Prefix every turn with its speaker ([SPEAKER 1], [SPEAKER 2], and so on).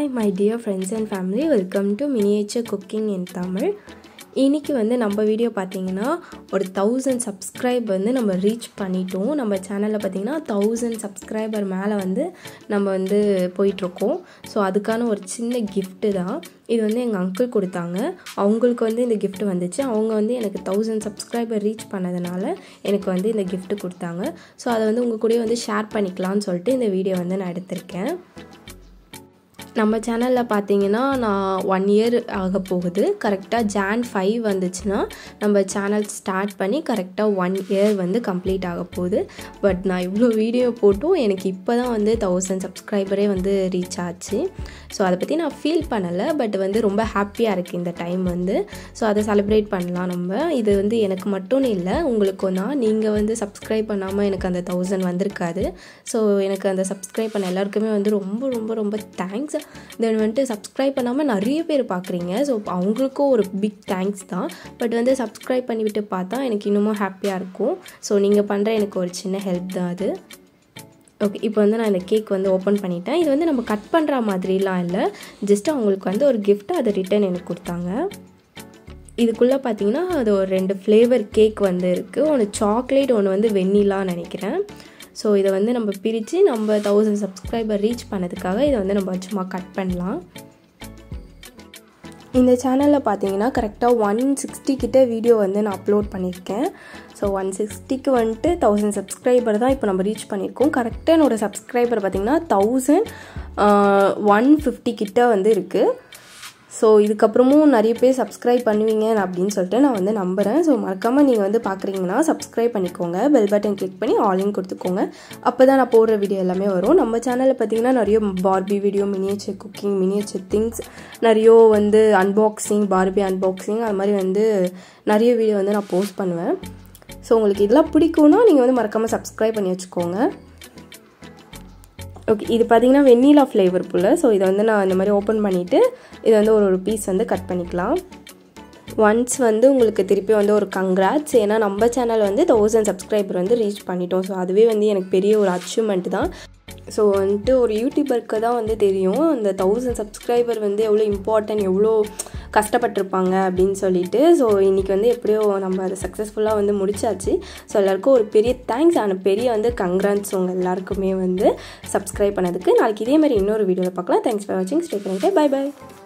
[SPEAKER 1] hi my dear friends and family welcome to miniature cooking in Tamil இன்றைக்கி வந்து நம்ம video பார்த்தீங்கன்னா ஒரு தௌசண்ட் சப்ஸ்கிரைப் வந்து நம்ம ரீச் பண்ணிட்டோம் நம்ம சேனலில் பார்த்தீங்கன்னா தௌசண்ட் சப்ஸ்கிரைபர் மேலே வந்து நம்ம வந்து போயிட்டுருக்கோம் ஸோ அதுக்கான ஒரு சின்ன கிஃப்ட்டு தான் இது வந்து எங்கள் அங்கிள் கொடுத்தாங்க அவங்களுக்கு வந்து இந்த gift வந்துச்சு அவங்க வந்து எனக்கு தௌசண்ட் சப்ஸ்கிரைபர் ரீச் பண்ணதுனால எனக்கு வந்து இந்த gift கொடுத்தாங்க ஸோ அதை வந்து உங்கள் கூட வந்து ஷேர் பண்ணிக்கலாம்னு சொல்லிட்டு இந்த வீடியோ வந்து நான் எடுத்திருக்கேன் நம்ம சேனலில் பார்த்தீங்கன்னா நான் ஒன் இயர் ஆக போகுது கரெக்டாக ஜான் ஃபைவ் வந்துச்சுன்னா நம்ம சேனல் ஸ்டார்ட் பண்ணி கரெக்டாக ஒன் இயர் வந்து கம்ப்ளீட் ஆக போகுது பட் நான் இவ்வளோ வீடியோ போட்டும் எனக்கு இப்போ தான் வந்து தௌசண்ட் சப்ஸ்கிரைபரே வந்து ரீச் ஆச்சு ஸோ அதை பற்றி நான் ஃபீல் பண்ணலை பட் வந்து ரொம்ப ஹாப்பியாக இருக்குது இந்த டைம் வந்து ஸோ அதை செலிப்ரேட் பண்ணலாம் நம்ம இது வந்து எனக்கு மட்டும் இல்லை உங்களுக்கும் தான் நீங்கள் வந்து சப்ஸ்கிரைப் பண்ணாமல் எனக்கு அந்த தௌசண்ட் வந்திருக்காது ஸோ எனக்கு அந்த சப்ஸ்கிரைப் பண்ண எல்லாருக்குமே வந்து ரொம்ப ரொம்ப ரொம்ப தேங்க்ஸ் தென் வந்துட்டு சப்ஸ்கிரைப் பண்ணாமல் நிறைய பேர் பார்க்குறீங்க ஸோ அவங்களுக்கும் ஒரு பிக் தேங்க்ஸ் தான் பட் வந்து சப்ஸ்கிரைப் பண்ணிவிட்டு பார்த்தா எனக்கு இன்னமும் ஹாப்பியாக இருக்கும் ஸோ நீங்கள் பண்ணுற எனக்கு ஒரு சின்ன ஹெல்ப் தான் அது ஓகே இப்போ வந்து நான் இந்த கேக் வந்து ஓப்பன் பண்ணிட்டேன் இது வந்து நம்ம கட் பண்ணுற மாதிரிலாம் இல்லை ஜஸ்ட் அவங்களுக்கு வந்து ஒரு gift அதை ரிட்டன் எனக்கு கொடுத்தாங்க இதுக்குள்ளே பார்த்தீங்கன்னா அது ஒரு ரெண்டு ஃப்ளேவர் கேக் வந்து இருக்குது ஒன்று சாக்லேட் ஒன்று வந்து வெண்ணிலான்னு நினைக்கிறேன் ஸோ இதை வந்து நம்ம பிரித்து நம்ம தௌசண்ட் சப்ஸ்கிரைபர் ரீச் பண்ணதுக்காக இதை வந்து நம்ம சும்மா கட் பண்ணலாம் இந்த சேனலில் பார்த்தீங்கன்னா கரெக்டாக ஒன் சிக்ஸ்டி கிட்ட வீடியோ வந்து நான் அப்லோட் பண்ணியிருக்கேன் ஸோ ஒன் சிக்ஸ்டிக்கு வந்துட்டு தௌசண்ட் சப்ஸ்கிரைபர் தான் இப்போ நம்ம ரீச் பண்ணியிருக்கோம் கரெக்டாக என்னோடய சப்ஸ்கிரைபர் பார்த்தீங்கன்னா தௌசண்ட் ஒன் ஃபிஃப்டி கிட்ட வந்து இருக்குது ஸோ இதுக்கப்புறமும் நிறைய பேர் சப்ஸ்கிரைப் பண்ணுவீங்க அப்படின்னு சொல்லிட்டு நான் வந்து நம்புகிறேன் ஸோ மறக்காமல் நீங்கள் வந்து பார்க்குறீங்கன்னா சப்ஸ்கிரைப் பண்ணிக்கோங்க பெல் பட்டன் கிளிக் பண்ணி ஆலிங் கொடுத்துக்கோங்க அப்போ தான் நான் போடுற வீடியோ எல்லாமே வரும் நம்ம சேனலில் பார்த்தீங்கன்னா நிறைய Barbie video miniature cooking miniature things நிறைய வந்து அன்பாக்சிங் பார்பி அன்பாக்சிங் அது மாதிரி வந்து நிறைய வீடியோ வந்து நான் போஸ்ட் பண்ணுவேன் ஸோ உங்களுக்கு இதெல்லாம் பிடிக்கும்னா நீங்கள் வந்து மறக்காமல் சப்ஸ்கிரைப் பண்ணி வச்சுக்கோங்க ஓகே இது பார்த்தீங்கன்னா வெண்ணிலா ஃப்ளேவர் போல் ஸோ இதை வந்து நான் இந்த மாதிரி ஓப்பன் பண்ணிவிட்டு இதை வந்து ஒரு ஒரு பீஸ் வந்து கட் பண்ணிக்கலாம் ஒன்ஸ் வந்து உங்களுக்கு திருப்பி வந்து ஒரு கங்க்ராட்ஸ் ஏன்னா நம்ம சேனல் வந்து தௌசண்ட் சப்ஸ்கிரைபர் வந்து ரீச் பண்ணிட்டோம் ஸோ அதுவே வந்து எனக்கு பெரிய ஒரு அச்சீவ்மெண்ட் தான் ஸோ வந்துட்டு ஒரு யூடியூபருக்கு தான் வந்து தெரியும் அந்த தௌசண்ட் சப்ஸ்கிரைபர் வந்து எவ்வளோ இம்பார்ட்டன்ட் எவ்வளோ கஷ்டப்பட்டிருப்பாங்க அப்படின்னு சொல்லிட்டு ஸோ இன்றைக்கி வந்து எப்படியோ நம்ம அதை சக்ஸஸ்ஃபுல்லாக வந்து முடிச்சாச்சு ஸோ எல்லாருக்கும் ஒரு பெரிய தேங்க்ஸ் ஆனால் பெரிய வந்து கங்க்ராட்ஸ் உங்கள் எல்லாருக்குமே வந்து சப்ஸ்கிரைப் பண்ணதுக்கு நாளைக்கு இதே மாதிரி இன்னொரு வீடியோவில் பார்க்கலாம் தேங்க்ஸ் ஃபார் வாட்சிங் ஸ்டே பண்ணிட்டு பை பை